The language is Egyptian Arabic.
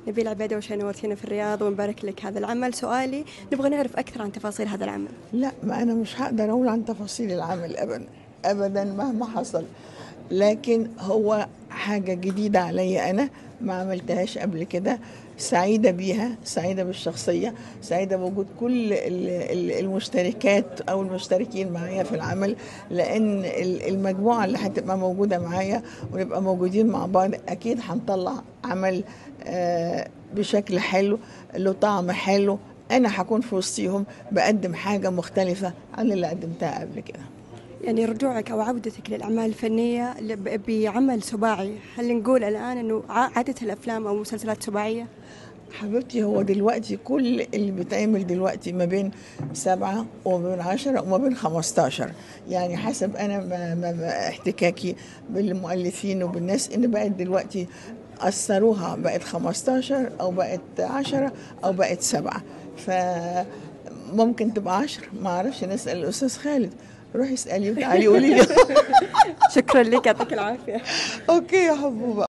نبيل عبيدة وش نورتينا في الرياض ونبارك لك هذا العمل سؤالي نبغى نعرف أكثر عن تفاصيل هذا العمل لا ما أنا مش هقدر أقول عن تفاصيل العمل أبدا أبدا مهما حصل لكن هو حاجة جديدة عليا أنا ما عملتهاش قبل كده سعيدة بيها سعيدة بالشخصية سعيدة بوجود كل ال- ال- المشتركات أو المشتركين معايا في العمل لأن ال- المجموعة اللي هتبقى موجودة معايا ونبقى موجودين مع بعض أكيد هنطلع عمل آه، بشكل حلو له طعم حلو أنا هكون في وسطيهم بقدم حاجة مختلفة عن اللي قدمتها قبل كده يعني رجوعك أو عودتك للأعمال الفنية ل- ب- بعمل سباعي هل نقول الآن أنه ع- عادة الأفلام أو مسلسلات سباعية حبيبتي هو دلوقتي كل اللي بيتعمل دلوقتي ما بين سبعة وما بين عشرة وما بين خمستاشر يعني حسب أنا ما ما ما احتكاكي بالمؤلفين وبالناس إن بقت دلوقتي أثروها بقت خمستاشر أو بقت عشرة أو بقت سبعة فممكن تبقى عشرة ما أعرفش نسأل الأستاذ خالد روحي اسألي وتعالي قولي لي شكرا لك يعطيك العافية أوكي يا حبوبة